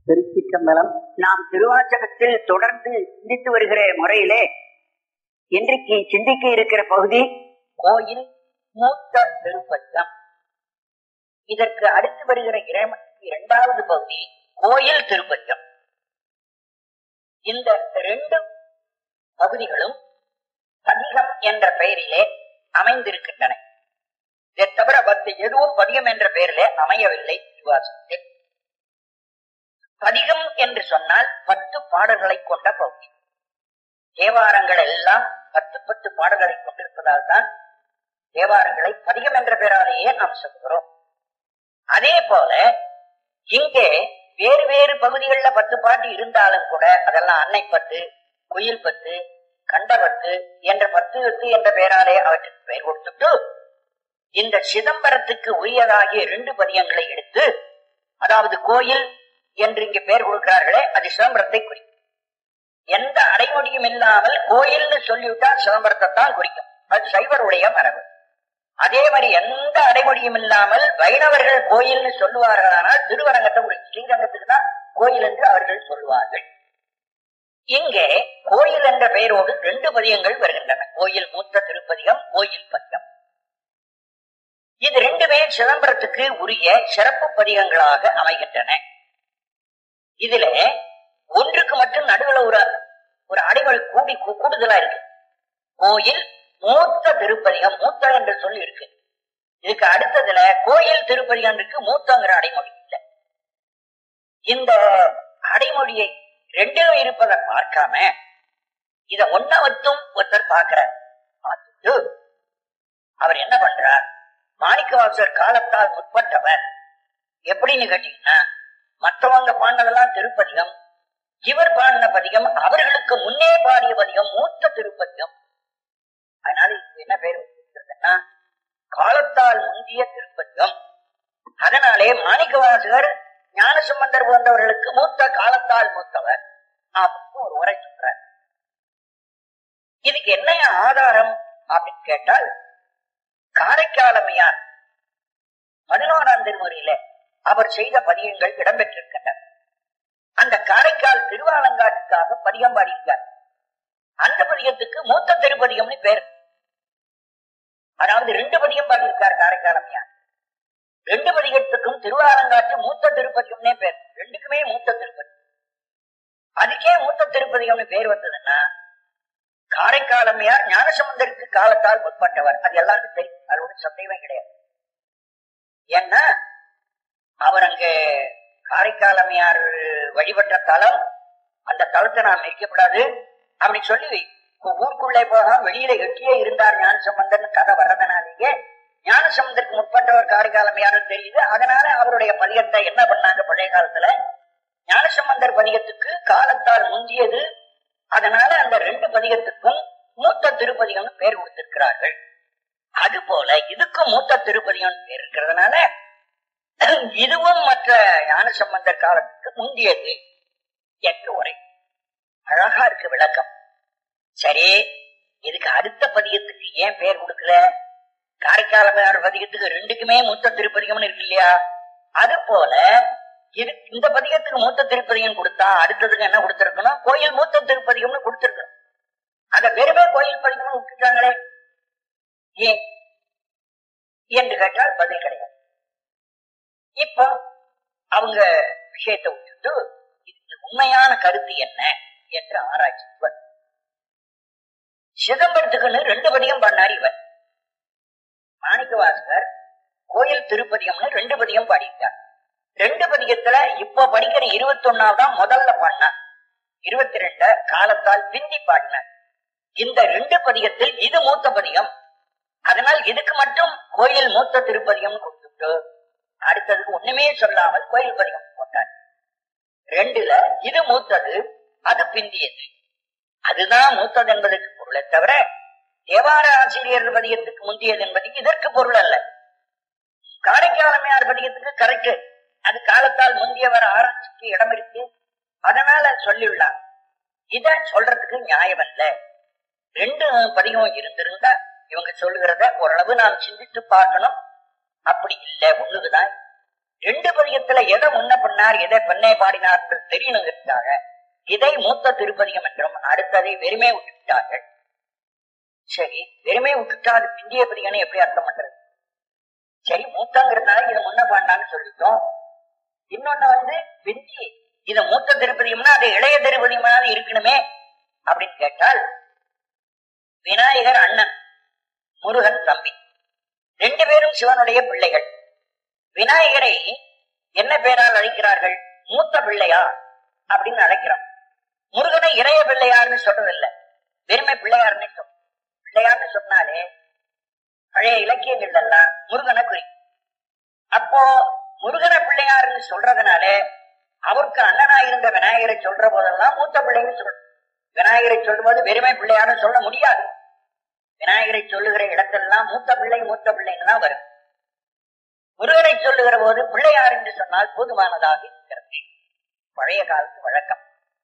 திருச்சிற்றம்பலம் நாம் திருவாச்சகத்தில் தொடர்ந்து சிந்தித்து வருகிற முறையிலே இன்றைக்கு சிந்திக்க இருக்கிற பகுதி கோயில் மூத்த திருப்பத்தம் இதற்கு அடுத்து வருகிற இர- இரண்டாவது பகுதி கோயில் திருப்பத்தம் இந்த ரெண்டு பகுதிகளும் பதிகம் என்ற பெயரிலே அமைந்திருக்கின்றன இதை தவிர பத்து எதுவும் பதிகம் என்ற பெயரிலே அமையவில்லை திருவாசகத்தில் பதிகம் என்று சொன்னால் பத்து பாடல்களை கொண்ட பகுதி தேவாரங்கள் எல்லாம் பத்து பத்து பாடல்களை கொண்டிருப்பதால் தான் தேவாரங்களை பதிகம் என்ற பெயராலேயே நாம் சொல்கிறோம் அதே போல இங்கே வேறு வேறு பகுதிகளில் பத்து பாட்டு இருந்தாலும் கூட அதெல்லாம் அன்னை பத்து குயில் பத்து கண்டபத்து என்ற பத்து எட்டு என்ற பெயராலே அவற்றுக்கு பெயர் கொடுத்துட்டு இந்த சிதம்பரத்துக்கு உரியதாகிய இரண்டு பதியங்களை எடுத்து அதாவது கோயில் என்று இங்கு பெயர் கொடுக்கிறார்களே அது சிதம்பரத்தை குறிக்கும் எந்த அடைமொழியும் இல்லாமல் கோயில்னு சொல்லிவிட்டா சிதம்பரத்தை தான் குறிக்கும் அது சைவருடைய மரபு அதே மாதிரி எந்த அடைமொழியும் இல்லாமல் வைணவர்கள் கோயில்னு சொல்லுவார்களானால் திருவரங்கத்தை குறிக்கும் ஸ்ரீரங்கத்துக்கு தான் கோயில் என்று அவர்கள் சொல்லுவார்கள் இங்கே கோயில் என்ற பெயரோடு ரெண்டு பதியங்கள் வருகின்றன கோயில் மூத்த திருப்பதிகம் கோயில் பதிகம் இது ரெண்டுமே சிதம்பரத்துக்கு உரிய சிறப்பு பதிகங்களாக அமைகின்றன இதுல ஒன்றுக்கு மட்டும் நடுவுல ஒரு ஒரு அடைமொழி கூடி கூ- கூடுதலா இருக்கு கோயில் மூத்த திருப்பதிகம் மூத்த என்று சொல்லி இருக்கு இதுக்கு அடுத்ததுல கோயில் திருப்பதிகம் இருக்கு மூத்தங்கிற அடைமொழி இல்லை இந்த அடைமொழியை ரெண்டும் இருப்பதை பார்க்காம இத ஒன்ன வச்சும் ஒருத்தர் பார்க்கிறார் பார்த்துட்டு அவர் என்ன பண்றார் மாணிக்கவாசர் காலத்தால் முற்பட்டவர் எப்படின்னு கேட்டீங்கன்னா மற்றவங்க பாடினதெல்லாம் திருப்பதிகம் இவர் பாடின பதிகம் அவர்களுக்கு முன்னே பாடிய பதிகம் மூத்த திருப்பதிகம் அதனால இதுக்கு என்ன பேர் வச்சிருக்கிறதுன்னா காலத்தால் முந்திய திருப்பதிகம் அதனாலே மாணிக்கவாசகர் ஞானசம்பந்தர் போன்றவர்களுக்கு மூத்த காலத்தால் மூத்தவர் அப்படின்னு ஒரு உரை சொல்றார் இதுக்கு என்ன ஆதாரம் அப்படின்னு கேட்டால் காரைக்காலமையார் பதினோராம் திருமுறையில அவர் செய்த பதியங்கள் இடம்பெற்றிருக்கின்றன அந்த காரைக்கால் திருவாலங்காட்டுக்காக பதிகம் பாடியிருக்கார் அந்த பதியத்துக்கு மூத்த திருப்பதிகம்னு பேர் அதாவது ரெண்டு பதிகம் பாடியிருக்கார் காரைக்காலமையார் ரெண்டு பதிகத்துக்கும் திருவாலங்காட்டு மூத்த திருப்பதிகம்னே பேர் ரெண்டுக்குமே மூத்த திருப்பதி அதுக்கே மூத்த திருப்பதிகம்னு பேர் வந்ததுன்னா காரைக்காலமையார் ஞானசம்பந்தருக்கு காலத்தால் முற்பட்டவர் அது எல்லாருக்கும் தெரியும் அதோட சந்தேகமே கிடையாது ஏன்னா அவர் அங்க காரைக்காலமையார் வழிபட்ட தலம் அந்த தலத்தை நாம் மிதிக்கப்படாது அப்படி சொல்லி ஊருக்குள்ளே போகாம வெளியில எட்டியே இருந்தார் ஞானசம்பந்தன் கதை வர்றதுனாலேயே ஞானசம்பந்தருக்கு முற்பட்டவர் காரைக்காலமையாரும் தெரியுது அதனால அவருடைய பதிகத்தை என்ன பண்ணாங்க பழைய காலத்துல ஞானசம்பந்தர் பதிகத்துக்கு காலத்தால் முந்தியது அதனால அந்த ரெண்டு பதிகத்துக்கும் மூத்த திருப்பதிகம்னு பேர் கொடுத்திருக்கிறார்கள் அது போல இதுக்கும் மூத்த திருப்பதிகம் பேர் இருக்கிறதுனால இதுவும் மற்ற ஞானசம்பந்தர் காலத்துக்கு முந்தியது என்று உரை அழகா இருக்கு விளக்கம் சரி இதுக்கு அடுத்த பதிகத்துக்கு ஏன் பேர் கொடுக்கல காரைக்காலமையார் பதிகத்துக்கு ரெண்டுக்குமே மூத்த திருப்பதிகம்னு இருக்கு இல்லையா அது போல இது இந்த பதிகத்துக்கு மூத்த திருப்பதிகம் கொடுத்தா அடுத்ததுக்கு என்ன கொடுத்திருக்கணும் கோயில் மூத்த திருப்பதிகம்னு கொடுத்திருக்கணும் அத வெறுமே கோயில் பதிகம்னு விட்டுட்டாங்களே ஏன் என்று கேட்டால் பதில் கிடையாது இப்போ அவங்க விஷயத்தை விட்டுட்டு இதுக்கு உண்மையான கருத்து என்ன என்று ஆராய்ச்சி இவர். சிதம்பரத்துக்குன்னு ரெண்டு பதிகம் பண்ணார் இவர் மாணிக்கவாசகர் கோயில் திருப்பதிகம்னு ரெண்டு பதிகம் பாடியிருக்கார் ரெண்டு பதிகத்துல இப்போ படிக்கிற இருபத்தி ஒன்னாவதான் முதல்ல பாடினார் இருபத்தி ரெண்ட காலத்தால் பிந்தி பாடினார் இந்த ரெண்டு பதிகத்தில் இது மூத்த பதிகம் அதனால் இதுக்கு மட்டும் கோயில் மூத்த திருப்பதிகம் கொடுத்துட்டு அடுத்ததுக்கு ஒண்ணுமே சொல்லாமல் கோயில் பதிகம் போட்டார் ரெண்டுல இது மூத்தது அது பிந்தியது அதுதான் மூத்தது என்பதற்கு பொருளை தவிர தேவார ஆசிரியர் பதிகத்துக்கு முந்தியது என்பது இதற்கு பொருள் அல்ல காரைக்காலமையார் பதிகத்துக்கு கரெக்ட் அது காலத்தால் முந்தியவர் ஆராய்ச்சிக்கு இடம் இருக்கு அதனால சொல்லியுள்ளார் இத சொல்றதுக்கு நியாயம் அல்ல ரெண்டு பதிகம் இருந்திருந்தா இவங்க சொல்லுகிறத ஓரளவு நாம் சிந்தித்து பார்க்கணும் அப்படி இல்லை ஒண்ணுக்குதான் ரெண்டு பதிகத்துல எதை முன்ன பண்ணார் எதை பெண்ணே பாடினார்கள் தெரியணுங்கிறதுக்காக இதை மூத்த திருப்பதிகம் என்றும் அடுத்ததை வெறுமே விட்டுவிட்டார்கள் சரி வெறுமே விட்டுட்டா அது பிந்திய பதிகனை எப்படி அர்த்தம் பண்றது சரி மூத்தங்கிறதுனால இதை முன்ன பாண்டான்னு சொல்லிட்டோம் இன்னொன்னு வந்து பிந்தி இத மூத்த திருப்பதியம்னா அது இளைய திருப்பதியமாவது இருக்கணுமே அப்படின்னு கேட்டால் விநாயகர் அண்ணன் முருகன் தம்பி ரெண்டு பேரும் சிவனுடைய பிள்ளைகள் விநாயகரை என்ன பேரால் அழைக்கிறார்கள் மூத்த பிள்ளையா அப்படின்னு அழைக்கிறான் முருகனை இளைய பிள்ளையார்னு சொல்றதில்ல வெறுமை பிள்ளையார்னு சொல்ற பிள்ளையார்னு சொன்னாலே பழைய இலக்கியங்கள் எல்லாம் முருகனை குறிக்கும் அப்போ முருகன பிள்ளையார்னு சொல்றதுனால அவருக்கு அண்ணனா இருந்த விநாயகரை சொல்ற போதெல்லாம் மூத்த பிள்ளைன்னு சொல்லணும் விநாயகரை சொல்லும்போது வெறுமை பிள்ளையார்னு சொல்ல முடியாது விநாயகரை சொல்லுகிற இடத்தெல்லாம் மூத்த பிள்ளை மூத்த பிள்ளைன்னு தான் வரும் முருகனை சொல்லுகிற போது பிள்ளையார் என்று சொன்னால் போதுமானதாக இருக்கிறது பழைய காலத்து வழக்கம்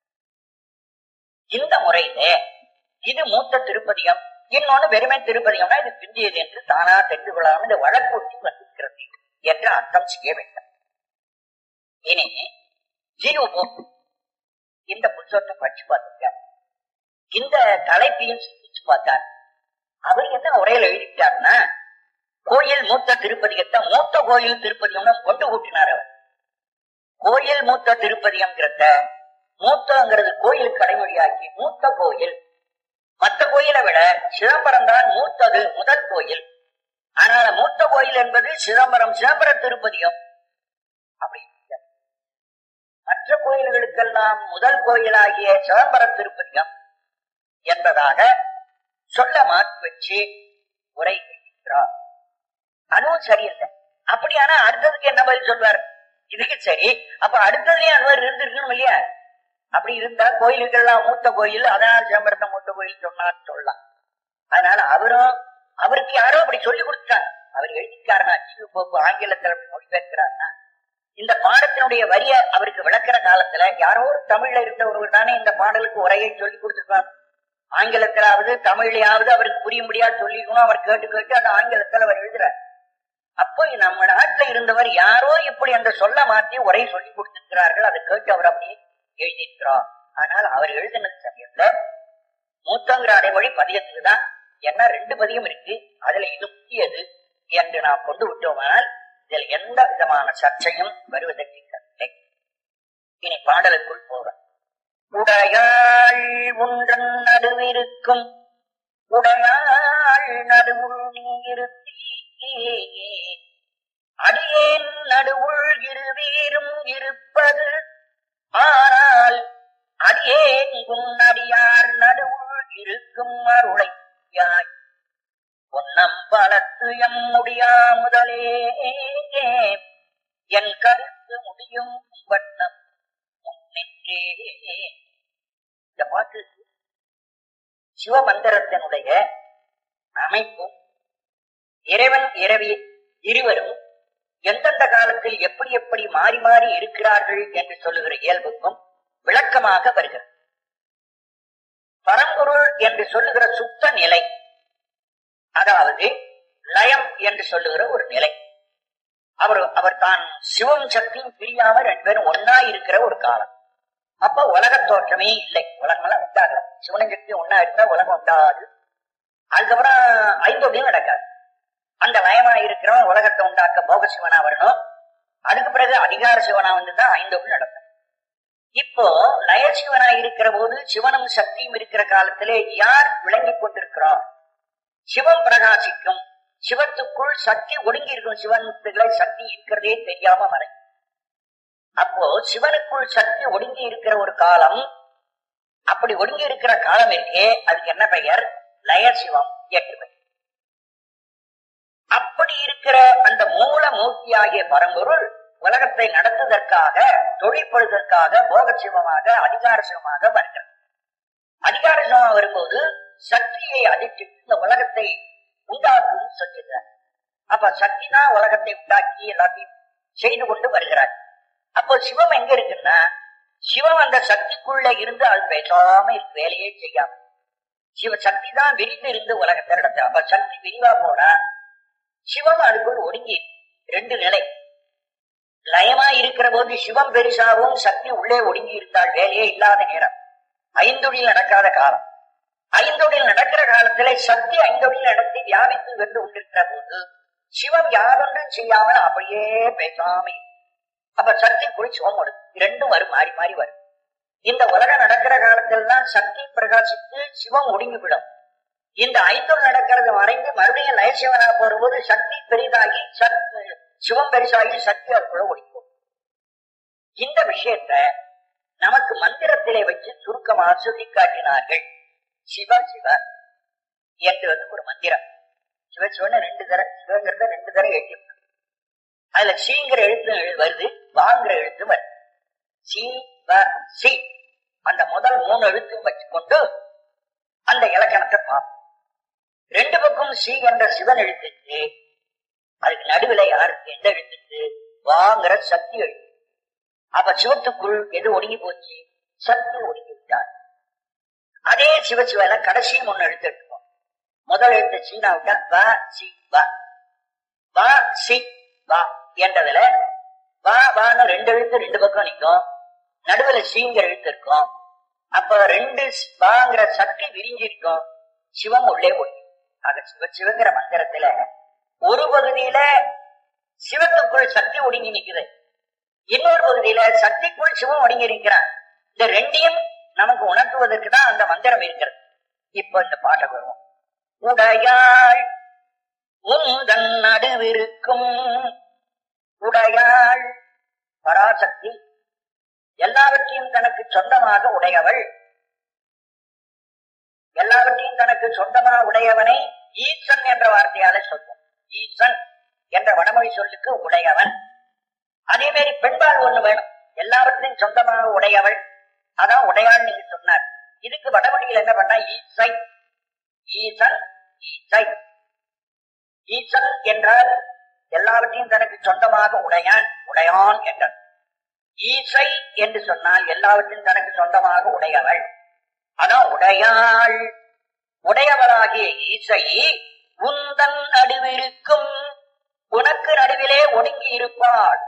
இந்த முறையிலே இது மூத்த திருப்பதிகம் இன்னொன்னு வெறுமை திருப்பதிகம்னா இது பிந்தியது என்று தானா தெரிந்து கொள்ளாமல் இந்த வழக்கூட்டி வந்திருக்கிறது என்று அர்த்தம் செய்ய வேண்டும் இனி ஜீவோ இந்த புத்தகத்தை படிச்சு பார்த்துங்க இந்த தலைப்பையும் சிந்திச்சு பார்த்தார் அவர் என்ன உரையில எழுதிட்டாருன்னா கோயில் மூத்த திருப்பதிகத்தை மூத்த கோயில் திருப்பதிகம்னு கொண்டு கூட்டினார் அவர் கோயில் மூத்த திருப்பதிகம்ங்கிறத மூத்தங்கிறது கோயிலுக்கு அடைமொழியாக்கி மூத்த கோயில் மற்ற கோயிலை விட சிதம்பரம் தான் மூத்தது முதல் கோயில் ஆனால் மூத்த கோயில் என்பது சிதம்பரம் சிதம்பர திருப்பதிகம் அப்படி மற்ற கோயில்களுக்கெல்லாம் முதல் கோயிலாகிய சிதம்பர திருப்பதிகம் என்பதாக சொல்ல மாற்றி வச்சு உரை செய்கிறார் அதுவும் சரியில்லை அப்படியானா அடுத்ததுக்கு என்ன பதில் சொல்வார் இதுக்கு சரி அப்ப அடுத்ததுலயும் அனுவர் இருந்திருக்கணும் இல்லையா அப்படி இருந்தா கோயிலுக்கெல்லாம் மூத்த கோயில் அதனால் சிதம்பரத்தை மூத்த கோயில் சொன்னான்னு சொல்லலாம் அதனால அவரும் அவருக்கு யாரோ அப்படி சொல்லி கொடுத்தார் அவர் எழுதிக்காரனா ஜீவ போக்கு ஆங்கிலத்தில் மொழிபெயர்க்கிறார்னா இந்த பாடத்தினுடைய வரிய அவருக்கு விளக்குற காலத்துல யாரோ ஒரு தமிழ்ல இருந்தவர்கள் தானே இந்த பாடலுக்கு உரையை சொல்லி கொடுத்திருப்பார் ஆங்கிலத்திலாவது தமிழ்லயாவது அவருக்கு புரியும்படியா சொல்லிக்கணும் அவர் கேட்டு கேட்டு அந்த ஆங்கிலத்தில் அவர் எழுதுறார் அப்போ நம்ம நாட்டுல இருந்தவர் யாரோ இப்படி அந்த சொல்ல மாற்றி உரை சொல்லி கொடுத்திருக்கிறார்கள் அதை கேட்டு அவர் அப்படியே எழுதியிருக்கிறார் ஆனால் அவர் எழுதினது சமயத்துல மூத்தங்கிற அடைமொழி பதியத்துக்கு தான் என்ன ரெண்டு பதியம் இருக்கு அதுல இது முக்கியது என்று நாம் கொண்டு விட்டோமானால் இதில் எந்த விதமான சர்ச்சையும் வருவதற்கு இல்லை இனி பாடலுக்குள் போறோம் உடையாள் ஒன்றன் நடுவிருக்கும் உடையாள் நடுவுள் நீ இருத்தி அடியேன் நடுவுள் இருவீரும் இருப்பது ஆனால் அடியேன் உன்னடியார் நடுவுள் இருக்கும் அருளையாய் பொன்னம் பலத்து எம் முடியா முதலே என் கருத்து முடியும் வண்ணம் முன்னின்றே இந்த பாட்டு சிவமந்திரத்தினுடைய அமைப்பும் இறைவன் இரவி இருவரும் எந்தெந்த காலத்தில் எப்படி எப்படி மாறி மாறி இருக்கிறார்கள் என்று சொல்லுகிற இயல்புக்கும் விளக்கமாக வருகிறது பரம்பொருள் என்று சொல்லுகிற சுத்த நிலை அதாவது லயம் என்று சொல்லுகிற ஒரு நிலை அவர் அவர் தான் சிவம் சக்தியும் பிரியாம ரெண்டு பேரும் ஒன்னா இருக்கிற ஒரு காலம் அப்ப உலக தோற்றமே இல்லை உலகமெல்லாம் உண்டாகல சிவனும் சக்தி ஒன்னா இருந்தா உலகம் உண்டாது அதுக்கப்புறம் ஐந்தோடையும் நடக்காது அந்த லயமா இருக்கிறவன் உலகத்தை உண்டாக்க போக சிவனா வரணும் அதுக்கு பிறகு அதிகார சிவனா வந்துதான் ஐந்தோடு நடக்கும் இப்போ லய சிவனா இருக்கிற போது சிவனும் சக்தியும் இருக்கிற காலத்திலே யார் விளங்கிக் கொண்டிருக்கிறார் சிவம் பிரகாசிக்கும் சிவத்துக்குள் சக்தி ஒடுங்கி இருக்கும் சிவனுக்குள்ள சக்தி இருக்கிறதே தெரியாம மறை அப்போ சிவனுக்குள் சக்தி ஒடுங்கி இருக்கிற ஒரு காலம் அப்படி ஒடுங்கி இருக்கிற காலம் இருக்கே அதுக்கு என்ன பெயர் லய சிவம் எட்டு பெயர் அப்படி இருக்கிற அந்த மூல மூர்த்தியாகிய பரம்பொருள் உலகத்தை நடத்துவதற்காக தொழிற்படுவதற்காக போக சிவமாக அதிகார சிவமாக வருகிறது அதிகார சிவமாக வரும்போது சக்தியை அதிர்ச்சி இந்த உலகத்தை உண்டாக்கும் சொல்லுகிறார் அப்ப சக்தி தான் உலகத்தை உண்டாக்கி எல்லாத்தையும் செய்து கொண்டு வருகிறார் அப்போ சிவம் எங்க இருக்குன்னா சிவம் அந்த சக்திக்குள்ள இருந்து அது பேசாம இருக்கு, வேலையே செய்யாம சிவ சக்தி தான் விரிந்து இருந்து உலகத்தை நடத்த அப்ப சக்தி விரிவா போனா சிவம் அதுக்குள் ஒடுங்கி இருக்கு. ரெண்டு நிலை லயமா இருக்கிற போது சிவம் பெருசாவும் சக்தி உள்ளே ஒடுங்கி இருந்தால் வேலையே இல்லாத நேரம் ஐந்தொழில் நடக்காத காலம் ஐந்தொழில் நடக்கிற காலத்திலே சக்தி ஐந்தொழில் நடத்தி வியாபித்து வென்று கொண்டிருக்கிற போது சிவம் யாதொன்றும் செய்யாமல் அப்படியே பேசாம அப்ப சக்தி போய் சிவம் வரும் இரண்டும் வரும் மாறி மாறி வரும் இந்த உலகம் நடக்கிற காலத்தில்தான் சக்தி பிரகாசித்து சிவம் ஒடுங்கிவிடும் இந்த ஐந்தொழில் நடக்கிறது மறைந்து மறுபடியும் லயசிவனா போகும்போது சக்தி பெரிதாகி சக்தி சிவம் பெருசாகி சக்தி அதுக்குள்ள ஒழிக்கும் இந்த விஷயத்த நமக்கு மந்திரத்திலே வச்சு சுருக்கமாக சொல்லி காட்டினார்கள் சிவ சிவ என்று வந்து ஒரு மந்திரம் சிவ சிவன்னு ரெண்டு தர சிவங்கிறத ரெண்டு தர எழுதி அதுல சீங்கிற எழுத்து வருது வாங்கிற எழுத்து வருது சி வ சி அந்த முதல் மூணு எழுத்து வச்சுக்கொண்டு அந்த இலக்கணத்தை பார்ப்போம் ரெண்டு பக்கம் சி என்ற சிவன் எழுத்துக்கு அதுக்கு நடுவில் யாருக்கு எந்த எழுத்துக்கு வாங்கிற சக்தி எழுத்து அப்ப சிவத்துக்குள் எது ஒடுங்கி போச்சு சக்தி ஒடுங்கி விட்டார் அதே சிவசிவல கடைசி மூணு எழுத்து எடுத்துக்கோம் முதல் எழுத்து சீனா விட்டா வ சி வ வ சி வா என்றதுல வா வான்னு ரெண்டு எழுத்து ரெண்டு பக்கம் நிற்கும் நடுவுல சீங்கிற எழுத்து இருக்கும் அப்ப ரெண்டு வாங்கிற சக்தி விரிஞ்சிருக்கும் சிவம் உள்ளே ஒளி ஆக சிவ சிவங்கிற மந்திரத்துல ஒரு பகுதியில சிவத்துக்குள் சக்தி ஒடுங்கி நிக்குது இன்னொரு பகுதியில சக்திக்குள் சிவம் ஒடுங்கி இருக்கிறான் இந்த ரெண்டையும் நமக்கு உணர்த்துவதற்கு தான் அந்த மந்திரம் இருக்கிறது இப்ப இந்த பாட்டை வருவோம் உடையாள் உந்தன் நடுவிருக்கும் உடையாள் பராசக்தி எல்லாவற்றையும் தனக்கு சொந்தமாக உடையவள் எல்லாவற்றையும் தனக்கு சொந்தமாக உடையவனை ஈசன் என்ற வார்த்தையால சொல்லும் ஈசன் என்ற வடமொழி சொல்லுக்கு உடையவன் அதே மாதிரி பெண்பால் ஒண்ணு வேணும் எல்லாவற்றையும் சொந்தமாக உடையவள் அதான் உடையாள் நீங்க சொன்னார் இதுக்கு வடமொழியில் என்ன பண்ணா ஈசை ஈசன் ஈசை ஈசன் என்றால் எல்லாவற்றையும் தனக்கு சொந்தமாக உடையான் உடையான் என்றார் ஈசை என்று சொன்னால் எல்லாவற்றையும் தனக்கு சொந்தமாக உடையவள் அதான் உடையாள் உடையவளாகிய ஈசை உந்தன் நடுவிருக்கும் உனக்கு நடுவிலே ஒடுங்கி இருப்பாள்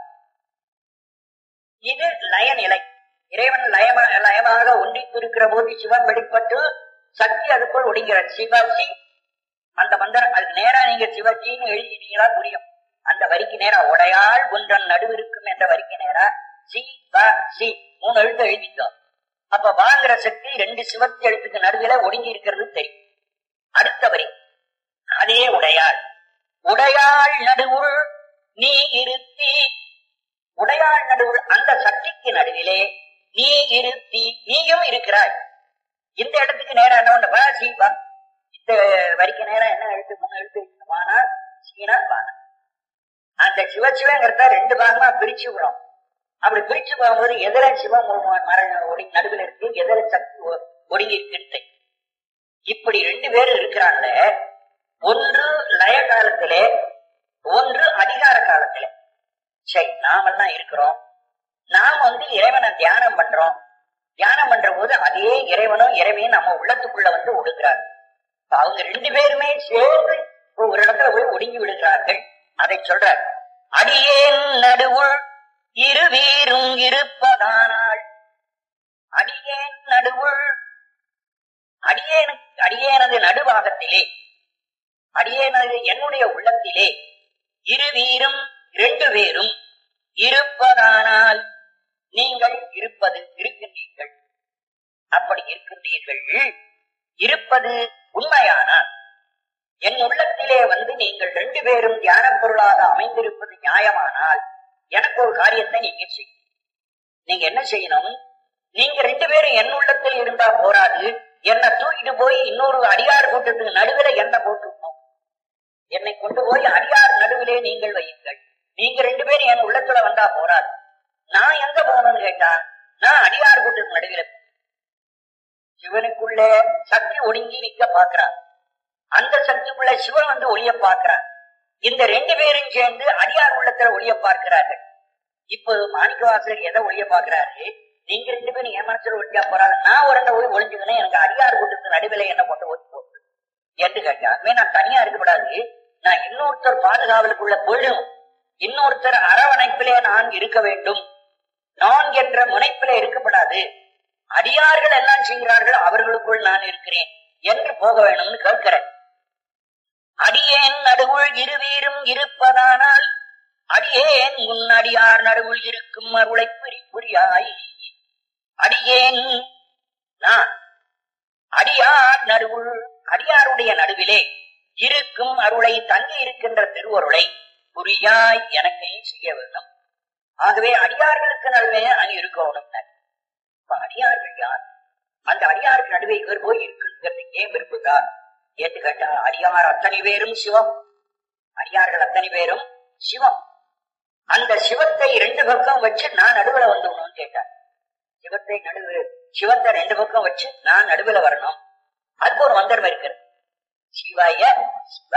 இது லயநிலை இறைவன் லயமா லயமாக ஒன்றித்திருக்கிற போது சிவன் வெளிப்பட்டு சக்தி அதுக்குள் ஒடுங்கிற சிவசி அந்த மந்திரம் அதுக்கு நேரா நீங்க சிவஜின்னு எழுதினீங்களா புரியும் அந்த வரிக்கு நேரா உடையாள் ஒன்றன் நடுவிருக்கும் என்ற வரிக்கு நேரா சி வ சி மூணு எழுத்து எழுதிட்டோம் அப்ப வாங்குற சக்தி ரெண்டு சிவத்து எழுத்துக்கு நடுவில ஒடுங்கி இருக்கிறது தெரியும் அடுத்த வரி அதே உடையாள் உடையாள் நடுவுள் நீ இருத்தி உடையாள் நடுவுள் அந்த சக்திக்கு நடுவிலே நீ இருத்தி நீயும் இருக்கிறாய் இந்த இடத்துக்கு நேரம் என்ன பண்ண வா சி வா இந்த வரிக்கு நேரம் என்ன எழுத்து மூணு எழுத்து வானா சீனா வானா அந்த சிவசிவங்கிறத ரெண்டு பாகமா பிரிச்சு விடும் அப்படி பிரிச்சு போகும்போது எதிர சிவம் மர ஒடி நடுவில் இருக்கு எதிர சக்தி ஒ- ஒடுங்கி இருக்குன்னு இப்படி ரெண்டு பேரும் இருக்கிறாங்க ஒன்று லய காலத்திலே ஒன்று அதிகார காலத்திலே சரி நாமெல்லாம் இருக்கிறோம் நாம் வந்து இறைவனை தியானம் பண்றோம் தியானம் பண்ற போது அதே இறைவனும் இறைவையும் நம்ம உள்ளத்துக்குள்ள வந்து ஒடுக்கிறார் இப்ப அவங்க ரெண்டு பேருமே சேர்ந்து ஒரு இடத்துல போய் ஒடுங்கி விடுகிறார்கள் அதை சொல்றார் அடியேன் நடுவுள் இருவீரும் இருப்பதானால் அடியேன் நடுவுள் அடியேனுக்கு அடியேனது நடுவாகத்திலே அடியேனது என்னுடைய உள்ளத்திலே இருவீரும் இரண்டு பேரும் இருப்பதானால் நீங்கள் இருப்பது இருக்கின்றீர்கள் அப்படி இருக்கின்றீர்கள் இருப்பது உண்மையானால் என் உள்ளத்திலே வந்து நீங்கள் ரெண்டு பேரும் தியான பொருளாக அமைந்திருப்பது நியாயமானால் எனக்கு ஒரு காரியத்தை நீங்க செய்யும் நீங்க என்ன செய்யணும் நீங்க ரெண்டு பேரும் என் உள்ளத்தில் இருந்தா போராது என்னை தூக்கிட்டு போய் இன்னொரு அடியார் கூட்டத்துக்கு நடுவில் என்ன போட்டுருக்கணும் என்னை கொண்டு போய் அடியார் நடுவிலே நீங்கள் வையுங்கள் நீங்க ரெண்டு பேரும் என் உள்ளத்துல வந்தா போராது நான் எங்க போகணும்னு கேட்டா நான் அடியார் கூட்டத்துக்கு நடுவில் சிவனுக்குள்ளே சக்தி ஒடுங்கி நிக்க பாக்குறான் அந்த சக்திக்குள்ள சிவன் வந்து ஒளிய பார்க்கிறான் இந்த ரெண்டு பேரும் சேர்ந்து அடியார் உள்ளத்துல ஒளிய பார்க்கிறார்கள் இப்போ மாணிக்கவாசகர் எதை ஒளிய பார்க்கிறாரு நீங்க ரெண்டு பேரும் என் மனசுல ஒளியா போறாங்க நான் ஒரு இடத்துல போய் ஒளிஞ்சுக்கணும் எனக்கு அடியார் கூட்டத்து நடுவில் என்ன கொண்டு ஒளி போகுது என்று கேட்டாருமே நான் தனியா இருக்கக்கூடாது நான் இன்னொருத்தர் பாதுகாவலுக்குள்ள போயிடும் இன்னொருத்தர் அரவணைப்பிலே நான் இருக்க வேண்டும் நான் என்ற முனைப்பிலே இருக்கப்படாது அடியார்கள் எல்லாம் செய்கிறார்கள் அவர்களுக்குள் நான் இருக்கிறேன் என்று போக வேணும்னு கேட்கிறேன் அடியேன் நடுவுள் இருவீரும் இருப்பதானால் அடியேன் உன் அடியார் நடுவுள் இருக்கும் அருளை புரி புரியாய் அடியேன் நான் அடியார் நடுவுள் அடியாருடைய நடுவிலே இருக்கும் அருளை தங்கி இருக்கின்ற திருவருளை புரியாய் எனக்கு நீ செய்ய வேண்டும் ஆகவே அடியார்களுக்கு நடுவே நான் இருக்கணும் இப்ப அடியார்கள் யார் அந்த அடியாருக்கு நடுவே இவர் போய் இருக்குங்கிறது ஏன் விரும்புகிறார் என்று கேட்டா அடியார் அத்தனை பேரும் சிவம் அடியார்கள் அத்தனை பேரும் சிவம் அந்த சிவத்தை ரெண்டு பக்கம் வச்சு நான் நடுவுல வந்துடணும்னு கேட்டார் சிவத்தை நடுவு சிவத்தை ரெண்டு பக்கம் வச்சு நான் நடுவுல வரணும் அதுக்கு ஒரு மந்திரம் இருக்கிறது சிவய சிவ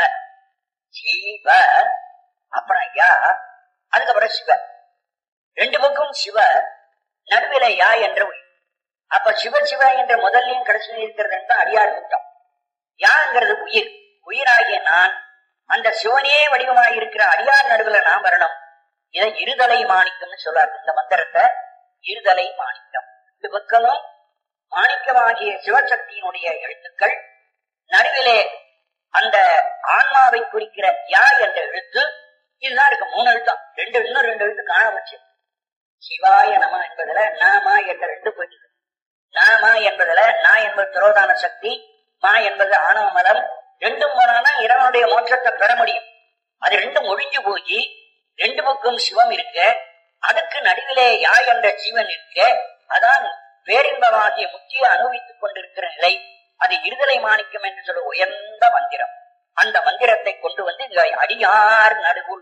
சிவ அப்புறம் ஐயா அதுக்கப்புறம் சிவ ரெண்டு பக்கம் சிவ நடுவில யா என்ற உயிர் அப்ப சிவ சிவ என்ற முதல்லையும் கடைசியில் இருக்கிறது அடியார் கூட்டம் யாங்கிறது உயிர் உயிராகிய நான் அந்த சிவனே வடிவமாக இருக்கிற அடியார் நடுவுல நான் வரணும் இதை இருதலை மாணிக்கம்னு சொல்றாரு இந்த மந்திரத்தை இருதலை மாணிக்கம் இது பக்கமும் மாணிக்கமாகிய சிவசக்தியினுடைய எழுத்துக்கள் நடுவிலே அந்த ஆன்மாவை குறிக்கிற யா என்ற எழுத்து இதுதான் இருக்கு மூணு எழுத்தம் ரெண்டு இன்னும் ரெண்டு எழுத்து காண வச்சு சிவாய நம என்பதுல நாமா என்ற ரெண்டு போயிட்டு நாமா என்பதுல நா என்பது துரோதான சக்தி மா என்பது ஆணவ மலம் ரெண்டும் போனானா இறைவனுடைய மோட்சத்தை பெற முடியும் அது ரெண்டும் ஒழிஞ்சு போய் ரெண்டு பக்கம் சிவம் இருக்க அதுக்கு நடுவிலே யா என்ற ஜீவன் இருக்க அதான் பேரின்பமாகிய முக்கிய அனுபவித்துக் கொண்டிருக்கிற நிலை அது இருதலை மாணிக்கம் என்று சொல்ல உயர்ந்த மந்திரம் அந்த மந்திரத்தை கொண்டு வந்து இங்க அடியார் நடுவுள்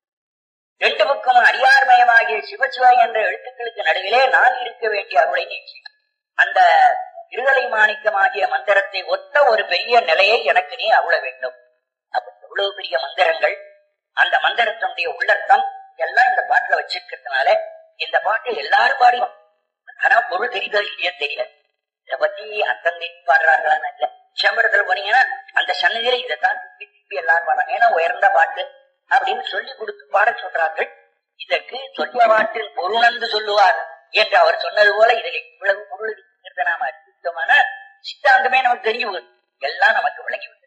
ரெண்டு பக்கம் அடியார்மயமாகிய சிவசிவா என்ற எழுத்துக்களுக்கு நடுவிலே நான் இருக்க வேண்டிய அருளை நீச்சி அந்த இருதலை மாணிக்கமாகிய மந்திரத்தை ஒத்த ஒரு பெரிய நிலையை எனக்கு நீ அருள வேண்டும் அப்ப இவ்வளவு பெரிய மந்திரங்கள் அந்த மந்திரத்தினுடைய உள்ளர்த்தம் எல்லாம் இந்த பாட்டுல வச்சிருக்கிறதுனால இந்த பாட்டு எல்லாரும் பாடியும் ஆனா பொருள் தெரியுதோ இல்லையோ தெரியல இதை பத்தி அத்தந்தி பாடுறாங்களான்னு இல்ல சிதம்பரத்துல போனீங்கன்னா அந்த சன்னதியில இதைத்தான் திருப்பி திருப்பி எல்லாரும் பாடுறாங்க ஏன்னா உயர்ந்த பாட்டு அப்படின்னு சொல்லி கொடுத்து பாட சொல்றார்கள் இதற்கு சொல்லிய பாட்டில் பொருணந்து சொல்லுவார் என்று அவர் சொன்னது போல இதில் இவ்வளவு பொருள் இருக்கிறத நாம அறிவித்தோமான சித்தாந்தமே நமக்கு தெரியும் எல்லாம் நமக்கு விளங்கி விட்டது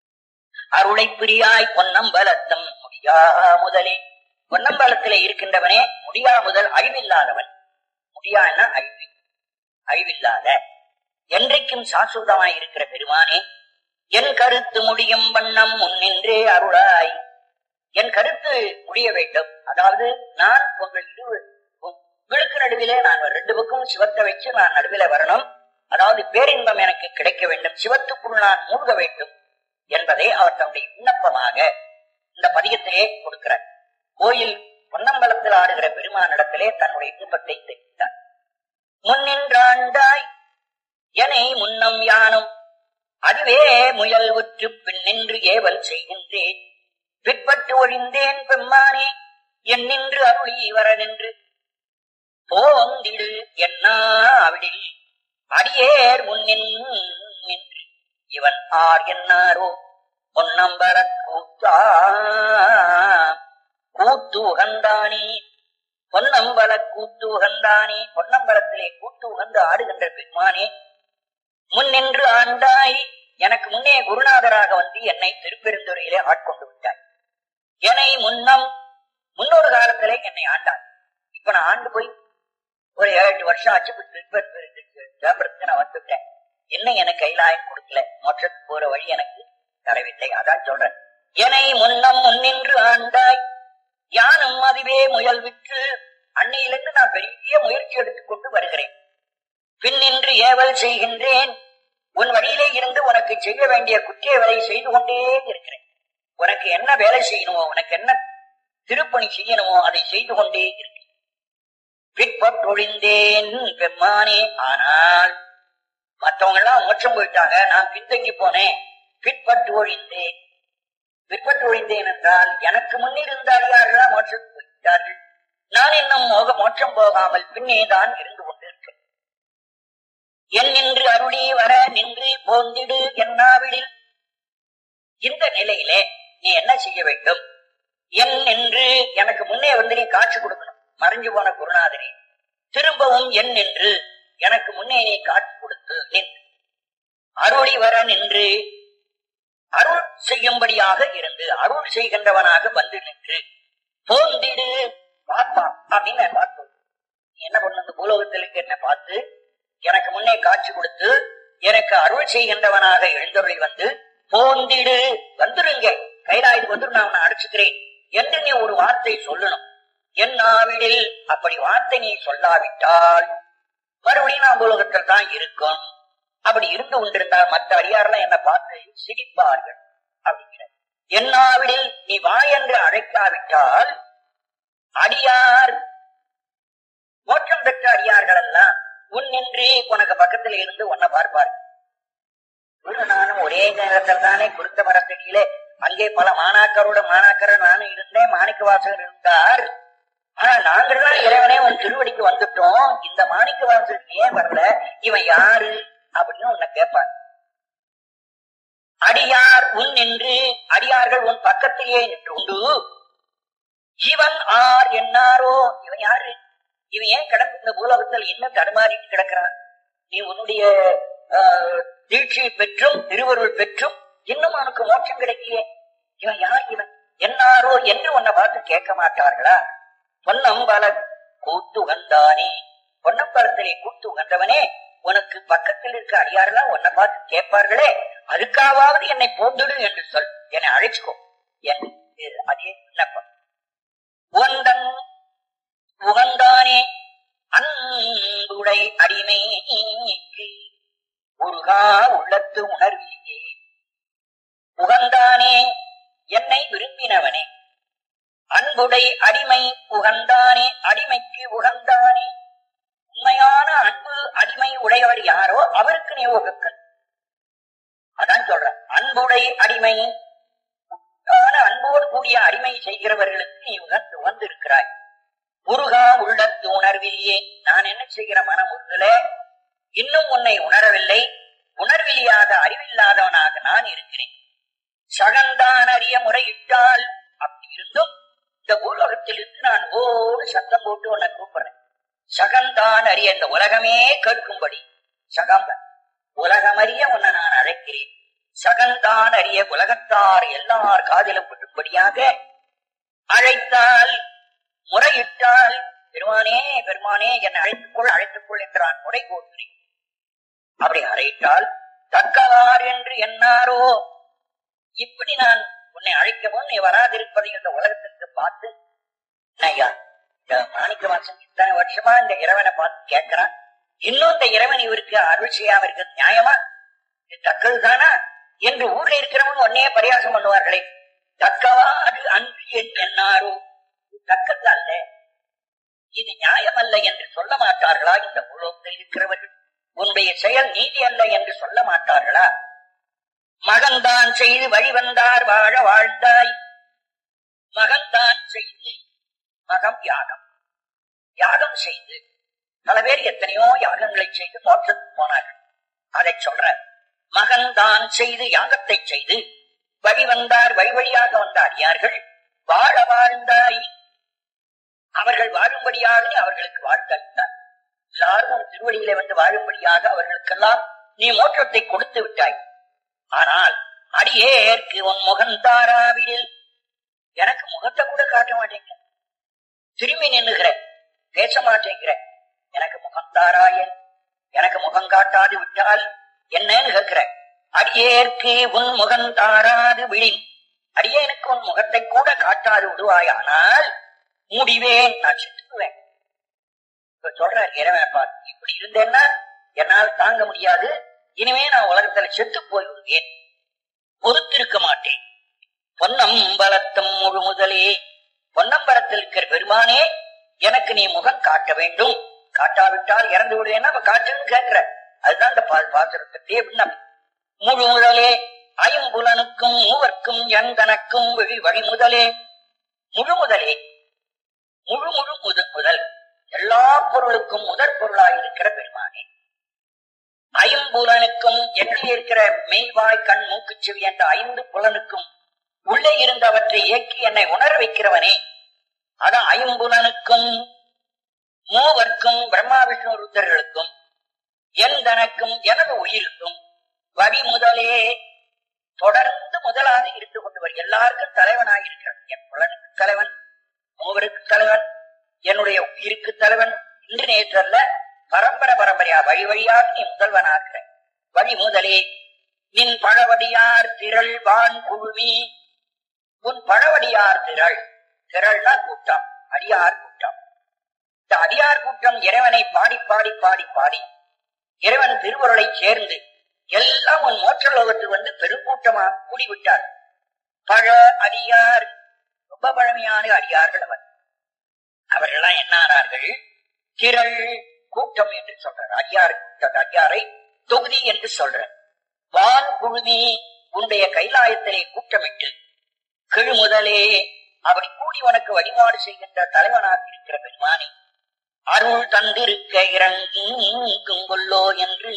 அருளை பிரியாய் பொன்னம்பலத்தம் முடியா முதலே பொன்னம்பலத்திலே இருக்கின்றவனே முடியா முதல் அழிவில்லாதவன் முடியான்னா அழிவு அழிவில்லாத என்றைக்கும் சாசுதமாய் இருக்கிற பெருமானே என் கருத்து முடியும் வண்ணம் முன்னின்றே அருளாய் என் கருத்து முடிய வேண்டும் அதாவது நான் உங்கள் இரு உங்களுக்கு நடுவிலே நான் ரெண்டு பக்கம் சிவத்தை வச்சு நான் நடுவில வரணும் அதாவது பேரின்பம் எனக்கு கிடைக்க வேண்டும் சிவத்துக்குள் நான் மூழ்க வேண்டும் என்பதை அவர் தன்னுடைய விண்ணப்பமாக இந்த பதிகத்திலே கொடுக்கிறார் கோயில் பொன்னம்பலத்தில் ஆடுகிற பெருமானிடத்திலே தன்னுடைய விருப்பத்தை தெரிவித்தார் முன்னின்றாண்டாய் எனை முன்னம் யானும் அதுவே முயல் உற்று பின்னின்று ஏவல் செய்கின்றேன் பிற்பட்டு ஒழிந்தேன் பெம்மானே என் நின்று அருளி வர நின்று போந்திடு என்னா அவிடில் அடியேர் முன்னின் நின்று இவன் ஆர் என்னாரோ பொன்னம்பர கூத்தா கூத்து உகந்தானே பொன்னம்பல கூத்து உகந்தானே பொன்னம்பலத்திலே கூத்து உகந்து ஆடுகின்ற பெருமானே முன்னின்று ஆண்டாய் எனக்கு முன்னே குருநாதராக வந்து என்னை திருப்பெருந்துறையிலே ஆட்கொண்டு விட்டாய் என்னை முன்னம் முன்னொரு காலத்திலே என்னை ஆண்டான் இப்ப நான் ஆண்டு போய் ஒரு ஏழு எட்டு வருஷம் ஆச்சு திருப்பரத்துக்கு நான் வந்துட்டேன் என்ன எனக்கு கைலாயம் கொடுக்கல மோட்சத்துக்கு போற வழி எனக்கு தரவில்லை அதான் சொல்றேன் என்னை முன்னம் முன்னின்று ஆண்டாய் யானும் அதுவே முயல் விற்று அன்னையிலிருந்து நான் பெரிய முயற்சி எடுத்துக்கொண்டு வருகிறேன் பின்னின்று ஏவல் செய்கின்றேன் உன் வழியிலே இருந்து உனக்கு செய்ய வேண்டிய குற்றிய வேலை செய்து கொண்டே இருக்கிறேன் உனக்கு என்ன வேலை செய்யணுமோ உனக்கு என்ன திருப்பணி செய்யணுமோ அதை செய்து கொண்டே இருக்கிறேன் பிற்பட்டொழிந்தேன் பெம்மானே ஆனால் மற்றவங்க எல்லாம் மோட்சம் போயிட்டாங்க நான் பின்தங்கி போனேன் பிற்பட்டு ஒழிந்தேன் பிற்பட்டு ஒழிந்தேன் என்றால் எனக்கு முன்னிருந்த அடியார்களா மோட்சத்துக்கு போய்விட்டார்கள் நான் இன்னும் மோக மோட்சம் போகாமல் பின்னேதான் இருந்து கொண்டிருக்கிறேன் என் நின்று அருளி வர நின்று போந்திடு என்னாவிடில் இந்த நிலையிலே நீ என்ன செய்ய வேண்டும் என் என்று எனக்கு முன்னே வந்து நீ காட்சி கொடுக்கணும் மறைஞ்சு போன குருநாதரே திரும்பவும் என் என்று எனக்கு முன்னே நீ காட்சி கொடுத்து நின் அருளி வர நின்று அருள் செய்யும்படியாக இருந்து அருள் செய்கின்றவனாக வந்து நின்று தோந்திடு பார்ப்பான் அப்படின்னு நான் பார்த்தோம் நீ என்ன பண்ண இந்த பூலோகத்தில் இருக்க என்னை பார்த்து எனக்கு முன்னே காட்சி கொடுத்து எனக்கு அருள் செய்கின்றவனாக எழுந்தருளி வந்து போந்திடு வந்துருங்க கைலாயுக்கு வந்து நான் உன்னை அடிச்சுக்கிறேன் என்று நீ ஒரு வார்த்தை சொல்லணும் என் நாவிடில் அப்படி வார்த்தை நீ சொல்லாவிட்டால் மறுபடியும் நான் உலகத்தில் தான் இருக்கும் அப்படி இருந்து கொண்டிருந்தால் மற்ற அடியாரெல்லாம் என்ன பார்த்து சிரிப்பார்கள் அப்படிங்கிற என்னாவிடில் நீ வா என்று அழைக்காவிட்டால் அடியார் மோட்சம் பெற்ற அடியார்கள் எல்லாம் உன் நின்று உனக்கு பக்கத்துல இருந்து உன்னை பார்ப்பார் குரு நானும் ஒரே நேரத்தில் தானே குருத்த மரத்தடியிலே அங்கே பல மாணாக்கரோட மாணாக்கர நானும் இருந்தேன் மாணிக்க வாசகர் இருந்தார் ஆனா நாங்கள்லாம் இறைவனே உன் திருவடிக்கு வந்துட்டோம் இந்த மாணிக்க வாசகர் ஏன் வரல இவன் யாரு அப்படின்னு உன்னை கேட்பான் அடியார் உன் நின்று அடியார்கள் உன் பக்கத்திலேயே நின்று உண்டு இவன் ஆர் என்னாரோ இவன் யாரு இவன் ஏன் கிடக்கு இந்த பூலோகத்தில் இன்னும் தடுமாறிட்டு கிடக்கிறான் நீ உன்னுடைய ஆஹ், தீட்சை பெற்றும் திருவருள் பெற்றும் இன்னும் அவனுக்கு மோட்சம் கிடைக்கலையே இவன் யார் இவன் என்னாரோ என்று உன்னை பார்த்து கேட்க மாட்டார்களா பொன்னம்பல கூத்து உகந்தானே பொன்னம்பலத்திலே கூத்து உகந்தவனே உனக்கு பக்கத்தில் இருக்க அடியாரெல்லாம் உன்னை பார்த்து கேட்பார்களே அதுக்காவது என்னை போந்துடு என்று சொல் என்னை அழைச்சுக்கோ என் அதே விண்ணப்பம் உந்தன் உகந்தானே அன்புடை அடிமை முருகா உள்ளத்து உணர்வியே உகந்தானே என்னை விரும்பினவனே அன்புடை அடிமை உகந்தானே அடிமைக்கு உகந்தானே உண்மையான அன்பு அடிமை உடையவர் யாரோ அவருக்கு நீ உகக்கல் அதான் சொல்ற அன்புடை அடிமை உண்மையான அன்போடு கூடிய அடிமை செய்கிறவர்களுக்கு நீ உகந்து வந்திருக்கிறாய் முருகா உள்ளத்து உணர்விலேயே நான் என்ன செய்கிற மனம் உறுதல இன்னும் உன்னை உணரவில்லை உணர்விலியாக அறிவில்லாதவனாக நான் இருக்கிறேன் சகந்தான் அறிய முறையிட்டால் அப்படி இருந்தும் இந்த பூலோகத்தில் இருந்து நான் ஓடு சத்தம் போட்டு உன்னை கூப்பிடுறேன் சகந்தான் அறிய இந்த உலகமே கேட்கும்படி சகம் உலகமறிய உன்னை நான் அழைக்கிறேன் சகந்தான் அறிய உலகத்தார் எல்லார் காதிலும் படும்படியாக அழைத்தால் முறையிட்டால் பெருமானே பெருமானே என்னை அழைத்துக்கொள் அழைத்துக்கொள் என்றான் முறை போகிறேன் அப்படி அழைத்தால் தக்கவார் என்று என்னாரோ இப்படி நான் உன்னை அழைக்கவும் நீ வராதிருப்பதை இந்த உலகத்திற்கு பார்த்து ஐயா இந்த மாணிக்க வாசன் இத்தனை வருஷமா இந்த இறைவனை பார்த்து கேட்கிறான் இன்னும் இந்த இறைவன் இவருக்கு அருள் செய்யாம இருக்கிறது நியாயமா இது தக்கதுதானா என்று ஊர்ல இருக்கிறவங்க உடனே பரியாசம் பண்ணுவார்களே தக்கவா அது அன்று என்னாரோ இது தக்கது அல்ல இது நியாயம் அல்ல என்று சொல்ல மாட்டார்களா இந்த உலகத்தில் இருக்கிறவர்கள் உன்னுடைய செயல் நீதி அல்ல என்று சொல்ல மாட்டார்களா மகன்தான் செய்து வழிவந்தார் வாழ வாழ்ந்தாய் மகன்தான் செய்து மகம் யாகம் யாகம் செய்து பல பேர் எத்தனையோ யாகங்களை செய்து மோட்சத்துக்கு போனார்கள் அதை சொல்ற மகன்தான் செய்து யாகத்தை செய்து வழி வந்தார் வழி வழியாக வந்த அடியார்கள் வாழ வாழ்ந்தாய் அவர்கள் வாழும்படியாக நீ அவர்களுக்கு வாழ்த்தளித்தார் எல்லாரும் உன் திருவடியிலே வந்து வாழும்படியாக அவர்களுக்கெல்லாம் நீ மோட்சத்தை கொடுத்து விட்டாய் ஆனால் அடியேற்கு உன் முகம் தாராவிடில் எனக்கு முகத்தை கூட காட்ட மாட்டேங்க திரும்பி நின்னுகிற பேச மாட்டேங்கிற எனக்கு முகம் தாராயன் எனக்கு முகம் காட்டாது விட்டால் என்னன்னு கேட்கிற அடியேற்கு உன் முகம் தாராது விழின் அடியேனுக்கு உன் முகத்தை கூட காட்டாது விடுவாயானால் முடிவேன் நான் செத்துக்குவேன் இப்ப சொல்றார் இறைவன் பார்த்து இப்படி இருந்தேன்னா என்னால் தாங்க முடியாது இனிமே நான் உலகத்துல செத்து போய் விடுவேன் பொறுத்திருக்க மாட்டேன் பொன்னம்பலத்தம் முழு முதலே பொன்னம்பலத்தில் இருக்கிற பெருமானே எனக்கு நீ முகம் காட்ட வேண்டும் காட்டாவிட்டால் இறந்து விடுவேன்னா அப்ப காட்டுன்னு கேட்கிற அதுதான் இந்த பா- பாசுரத்துக்கு விண்ணப்பம் முழு முதலே ஐம்புலனுக்கும் மூவர்க்கும் என் கணக்கும் வெளி வழி முதலே முழு முதலே முழு முழு முதல் முதல் எல்லா பொருளுக்கும் முதற் பொருளாயிருக்கிற பெருமானே ஐம்புலனுக்கும் எண்ணி இருக்கிற மெய்வாய் கண் மூக்கு செவி என்ற ஐந்து புலனுக்கும் உள்ளே இருந்தவற்றை இயக்கி என்னை உணர வைக்கிறவனே அது ஐம்புலனுக்கும் மூவர்க்கும் பிரம்மா விஷ்ணு ருத்தர்களுக்கும் என் தனக்கும் எனது உயிருக்கும் வழி முதலே தொடர்ந்து முதலாக இருந்து கொண்டு வரும் எல்லாருக்கும் தலைவனாக இருக்கிறது என் புலனுக்கு தலைவன் மூவருக்கு தலைவன் என்னுடைய உயிருக்கு தலைவன் இன்று நேற்றல்ல பரம்பரை பரம்பரையா வழி வழியாக நீ முதல்வனாகிற வழி முதலே நின் பழவடியார் திரள் வான் குழுவி உன் பழவடியார் திரள் திரள்னா கூட்டம் அடியார் கூட்டம் இந்த அடியார் கூட்டம் இறைவனை பாடி பாடி பாடி பாடி இறைவன் திருவருளை சேர்ந்து எல்லாம் உன் மோட்ச லோகத்தில் வந்து பெருங்கூட்டமாக கூடிவிட்டார் பழ அடியார் ரொம்ப பழமையான அடியார்கள் அவர் அவர்கள்லாம் என்ன ஆனார்கள் திரள் கூட்டம் என்று சொல்றார் அடியார் கூட்டம் அடியாரை தொகுதி என்று சொல்ற வான் குழுமி உன்னுடைய கைலாயத்திலே கூட்டமிட்டு கிழு முதலே அப்படி கூடி உனக்கு வழிபாடு செய்கின்ற தலைவனாக இருக்கிற பெருமானி அருள் தந்திருக்க இறங்கும் கொள்ளோ என்று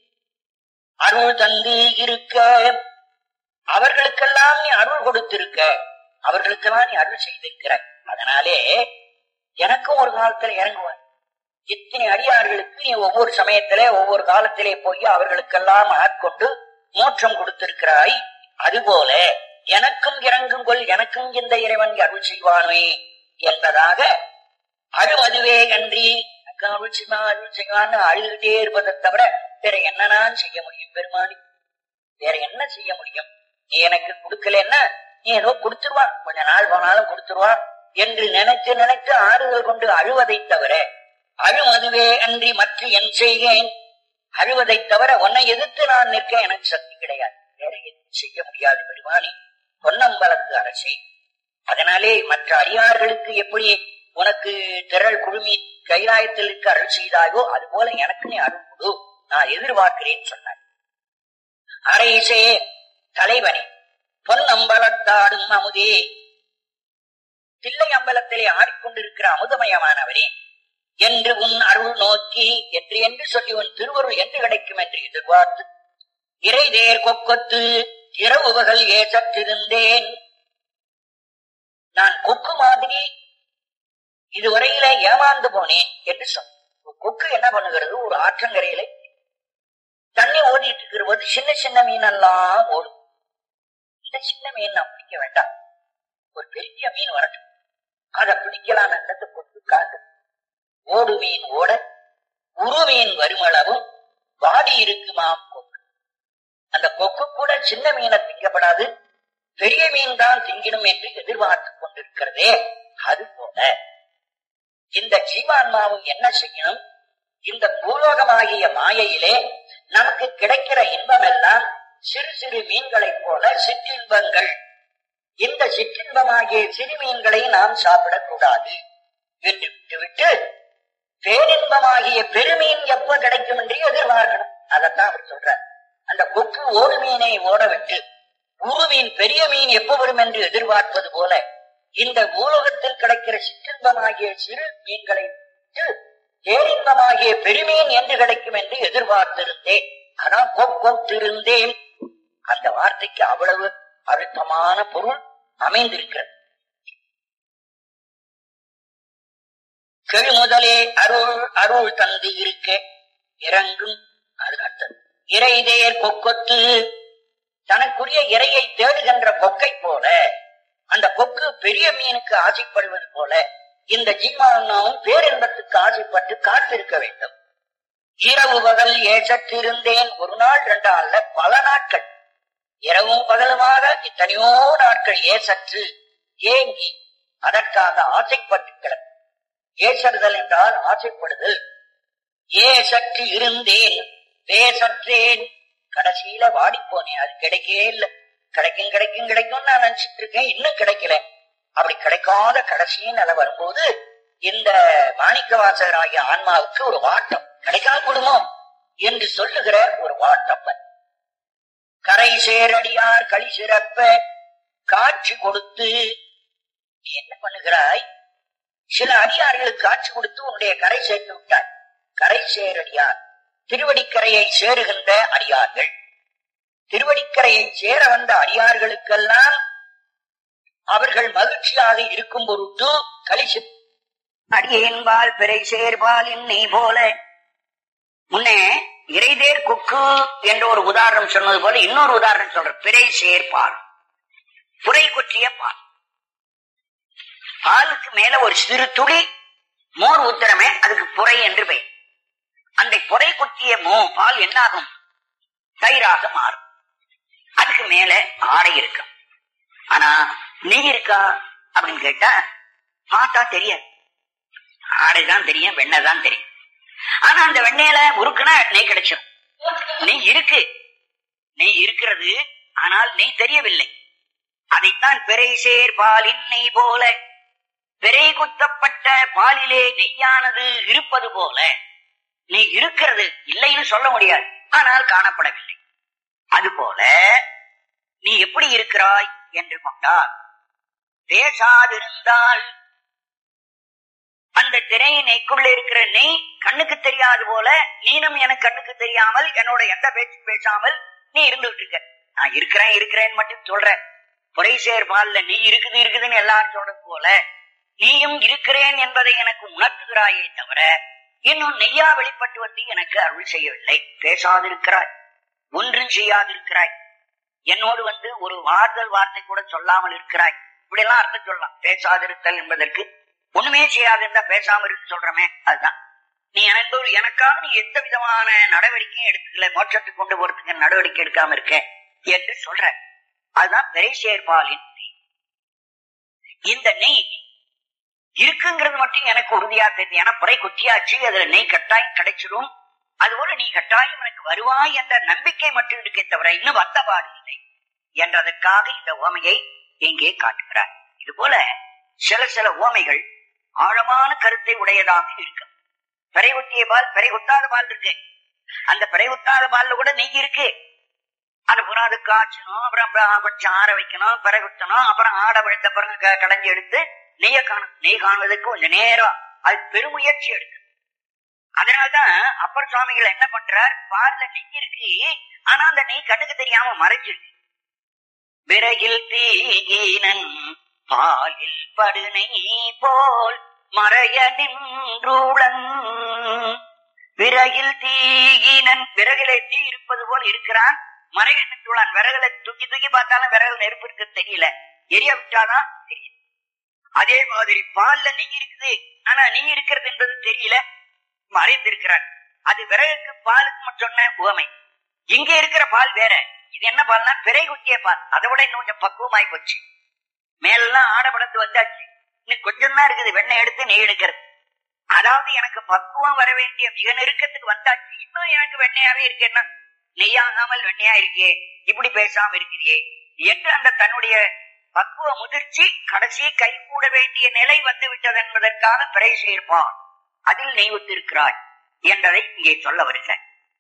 அருள் தந்து இருக்க அவர்களுக்கெல்லாம் நீ அருள் கொடுத்திருக்க அவர்களுக்கெல்லாம் நீ அருள் செய்திருக்கிற அதனாலே எனக்கும் ஒரு காலத்துல இறங்குவார் இத்தனை அடியார்களுக்கு நீ ஒவ்வொரு சமயத்திலே ஒவ்வொரு காலத்திலே போய் அவர்களுக்கெல்லாம் ஆட்கொண்டு மோட்சம் கொடுத்திருக்கிறாய் அதுபோல எனக்கும் இறங்கும் கொள் எனக்கும் இந்த இறைவன் அருள் செய்வானே என்பதாக அழு அதுவே அன்றி எனக்கு அருள் செய்வான் அருள் செய்வான்னு அழுதுகிட்டே இருப்பதை தவிர வேற என்ன நான் செய்ய முடியும் பெருமானி வேற என்ன செய்ய முடியும் நீ எனக்கு கொடுக்கலன்னா நீ ஏதோ கொடுத்துருவான் கொஞ்ச நாள் போனாலும் கொடுத்துருவான் என்று நினைத்து நினைத்து ஆறுதல் கொண்டு அழுவதை தவிர அழுவதுவே அன்றி மற்ற என் செய்கேன் அழுவதை தவிர உன்னை எதிர்த்து நான் நிற்க எனக்கு சக்தி கிடையாது வேற எதுவும் செய்ய முடியாது பெருமானி பொன்னம்பலத்து அரசே அதனாலே மற்ற அடியார்களுக்கு எப்படி உனக்கு திரள் குழுமி கைலாயத்தில் இருக்க அருள் செய்தாயோ அது போல எனக்கு நீ அருள் கொடு நான் எதிர்பார்க்கிறேன் சொன்னார் அரைசே தலைவனே பொன் அம்பலத்தாடும் அமுதே தில்லை அம்பலத்திலே ஆடிக்கொண்டிருக்கிற அமுதமயமானவரே என்று உன் அருள் நோக்கி என்று என்று சொல்லி உன் திருவருள் என்று கிடைக்கும் என்று எதிர்பார்த்து இறைதேர் கொக்கொத்து இரவுகள் ஏசற்றிருந்தேன் நான் கொக்கு மாதிரி இதுவரையில ஏமாந்து போனேன் என்று சொன்ன கொக்கு என்ன பண்ணுகிறது ஒரு ஆற்றங்கரையில தண்ணி ஓடிட்டு இருக்கிற போது சின்ன சின்ன மீனெல்லாம் ஓடும் இந்த சின்ன மீன் நான் பிடிக்க வேண்டாம் ஒரு பெரிய மீன் வரட்டும் அதை பிடிக்கலாம் என்றது கொக்கு காட்டு ஓடு மீன் ஓட உரு மீன் வருமளவும் வாடி இருக்குமாம் கொக்கு அந்த கொக்கு கூட சின்ன மீனை திங்கப்படாது பெரிய மீன் தான் திங்கிடும் என்று எதிர்பார்த்து கொண்டிருக்கிறதே அது போல இந்த ஜீவான்மாவும் என்ன செய்யணும் இந்த பூலோகமாகிய மாயையிலே நமக்கு கிடைக்கிற இன்பம் எல்லாம் சிறு சிறு மீன்களைப் போல சிற்றின்பங்கள் இந்த சிற்றின்பமாகிய சிறு மீன்களை நாம் சாப்பிடக்கூடாது என்று விட்டுவிட்டு பேரின்பமாகிய பெருமீன் எப்ப கிடைக்கும் என்று எதிர்பார்க்கணும் அதைத்தான் அவர் சொல்றார் அந்த கொக்கு ஓடு மீனை ஓட விட்டு உரு மீன் பெரிய மீன் எப்ப வரும் என்று எதிர்பார்ப்பது போல இந்த பூலோகத்தில் கிடைக்கிற சிற்றின்பமாகிய சிறு மீன்களை விட்டு பேரின்பமாகிய பெருமீன் என்று கிடைக்கும் என்று எதிர்பார்த்திருந்தேன் ஆனா கொக்கொத்திருந்தேன் அந்த வார்த்தைக்கு அவ்வளவு அழுத்தமான பொருள் அமைந்திருக்கிறது கெழு முதலே அருள் அருள் தந்து இருக்க இறங்கும் அது அர்த்தம் இறைதேர் கொக்கொத்து தனக்குரிய இறையை தேடுகின்ற கொக்கை போல அந்த கொக்கு பெரிய மீனுக்கு ஆசைப்படுவது போல இந்த ஜீவானாவும் பேரின்பத்துக்கு ஆசைப்பட்டு காத்திருக்க வேண்டும் இரவு பகல் ஏசற்றிருந்தேன் ஒரு நாள் ரெண்டு அல்ல பல நாட்கள் இரவும் பகலுமாக எத்தனையோ நாட்கள் ஏசற்று ஏங்கி அதற்காக ஆசைப்பட்டு கிடக்கும் ஏசறுதல் என்றால் ஆசைப்படுதல் ஏசற்று இருந்தேன் பேசற்றேன் கடைசியில வாடி போனேன் அது கிடைக்கவே இல்லை கிடைக்கும் கிடைக்கும் கிடைக்கும் நான் நினைச்சிட்டு இருக்கேன் இன்னும் கிடைக்கல அப்படி கிடைக்காத கடைசி நிலை வரும்போது இந்த மாணிக்க வாசகராகிய ஆன்மாவுக்கு ஒரு வாட்டம் கிடைக்காம கொடுமோ என்று சொல்லுகிற ஒரு வாட்டம் கரை சேரடியார் களி சிறப்ப காட்சி கொடுத்து நீ என்ன பண்ணுகிறாய் சில அடியார்களுக்கு காட்சி கொடுத்து உன்னுடைய கரை சேர்த்து விட்டாய் கரை சேரடியார் திருவடிக்கரையை சேருகின்ற அடியார்கள் திருவடிக்கரையை சேர வந்த அடியார்களுக்கெல்லாம் அவர்கள் மகிழ்ச்சியாக இருக்கும் பொருட்டு கழிச்சு அடியேன்பால் பிறை சேர்பால் இன்னை போல முன்னே இறைதேர் குக்கு என்ற ஒரு உதாரணம் சொன்னது போல இன்னொரு உதாரணம் சொல்ற பிறை சேர்பால் புரை கொற்றிய பால் பாலுக்கு மேல ஒரு சிறு துளி மோர் ஊத்துறமே அதுக்கு புரை என்று பெயர் அந்த புரை கொட்டிய மோ பால் என்னாகும் தயிராக மாறும் அதுக்கு மேல ஆடை இருக்கும் ஆனா நெய் இருக்கா அப்படின்னு கேட்டா பார்த்தா தெரியாது ஆடைதான் தெரியும் வெண்ணெய் தான் தெரியும் ஆனா அந்த வெண்ணெயில உருக்குனா நெய் கிடைச்சிடும் நெய் இருக்கு நெய் இருக்கிறது ஆனால் நெய் தெரியவில்லை அதைத்தான் பிறை சேர் பாலின் நெய் போல பிறை குத்தப்பட்ட பாலிலே நெய்யானது இருப்பது போல நீ இருக்கிறது இல்லைன்னு சொல்ல முடியாது ஆனால் காணப்படவில்லை அதுபோல நீ எப்படி இருக்கிறாய் என்று கொண்டால் பேசாதிருந்தால் அந்த திரை நெய்க்குள்ள இருக்கிற நெய் கண்ணுக்கு தெரியாது போல நீனும் எனக்கு கண்ணுக்கு தெரியாமல் என்னோட எந்த பேச்சு பேசாமல் நீ இருந்துட்டு இருக்க நான் இருக்கிறேன் இருக்கிறேன்னு மட்டும் சொல்றேன் புரை சேர் பால்ல நீ இருக்குது இருக்குதுன்னு எல்லாரும் சொல்றது போல நீயும் இருக்கிறேன் என்பதை எனக்கு உணர்த்துகிறாயே தவிர இன்னும் நெய்யா வெளிப்பட்டு வந்து எனக்கு அருள் செய்யவில்லை பேசாதிருக்கிறாய் ஒன்றும் செய்யாதிருக்கிறாய் என்னோடு வந்து ஒரு வார்த்தல் வார்த்தை கூட சொல்லாமல் இருக்கிறாய் இப்படி எல்லாம் அர்த்தம் சொல்லலாம் பேசாதிருத்தல் என்பதற்கு ஒண்ணுமே செய்யாது இருந்தா பேசாம இருக்கு சொல்றமே அதுதான் நீ எனக்கு ஒரு எனக்காக நீ எந்த விதமான நடவடிக்கையும் எடுக்கல மோட்சத்துக்கு கொண்டு போறதுக்கு நடவடிக்கை எடுக்காம இருக்க என்று சொல்ற அதுதான் பெரிய சேர்பாலின் நெய். இந்த நெய் இருக்குங்கிறது மட்டும் எனக்கு உறுதியா தெரியும் ஏன்னா புரை குத்தியாச்சு அதுல நெய் கட்டாயம் கிடைச்சிடும் அதுபோல நீ கட்டாயம் எனக்கு வருவாய் என்ற நம்பிக்கை மட்டும் இருக்கே தவிர இன்னும் வந்த பாடு இல்லை என்றதற்காக இந்த ஓமையை இங்கே காட்டுகிறார் இது போல சில சில ஓமைகள் ஆழமான கருத்தை உடையதாக இருக்கு பிறை குத்திய பால் பிறை குத்தாத பால் இருக்கு அந்த பிறை குத்தாத பால்ல கூட நெய் இருக்கு அதுக்கப்புறம் அது காய்ச்சணும் அப்புறம் அப்புறம் கொஞ்சம் ஆற வைக்கணும் பிறை குத்தணும் அப்புறம் ஆட விழுத்த பிறகு க- கடைஞ்சி எடுத்து நெய்ய காணும் நெய் காணுவதற்கு கொஞ்சம் நேரம் அது பெருமுயற்சி எடுக்கு அதனாலதான் அப்பர் சுவாமிகள் என்ன பண்றார் பால்ல நெய் இருக்கு ஆனா அந்த நெய் கண்ணுக்கு தெரியாம மறைஞ்சிருக்கு விறகில் தீயினன் பாலில் படுனை போல் மறைய நின்றுளன் விறகில் தீயினன் விறகிலே தீ இருப்பது போல் இருக்கிறான் மறைய நின்றுளான் விறகுல தூக்கி தூக்கி பார்த்தாலும் விறகு நெருப்பு இருக்கு தெரியல எரிய விட்டாதான் தெரியும் அதே மாதிரி பால்ல நெய் இருக்குது ஆனா நெய் இருக்கிறது என்பது தெரியல மறைந்திருக்கிறான் அது விறகுக்கு பாலுக்கு சொன்ன உவமை இங்க இருக்கிற பால் வேற இது என்ன பால்னா பிறை குத்திய பால் அதை விட இன்னும் கொஞ்சம் பக்குவமாய் போச்சு மேலெல்லாம் ஆடப்படத்து வந்தாச்சு இன்னும் கொஞ்சம் தான் இருக்குது வெண்ணெய் எடுத்து நெய் எடுக்கிறது அதாவது எனக்கு பக்குவம் வர வேண்டிய மிக நெருக்கத்துக்கு வந்தாச்சு இன்னும் எனக்கு வெண்ணையாவே இருக்கேன்னா நெய்யாகாமல் வெண்ணையா இருக்கே இப்படி பேசாம இருக்கிறியே என்று அந்த தன்னுடைய பக்குவ முதிர்ச்சி கடைசி கை கூட வேண்டிய நிலை வந்து விட்டது என்பதற்காக பிறை சேர்ப்பான் அதில் நெய் ஒத்திருக்கிறாய் என்றதை இங்கே சொல்ல வருகிறேன்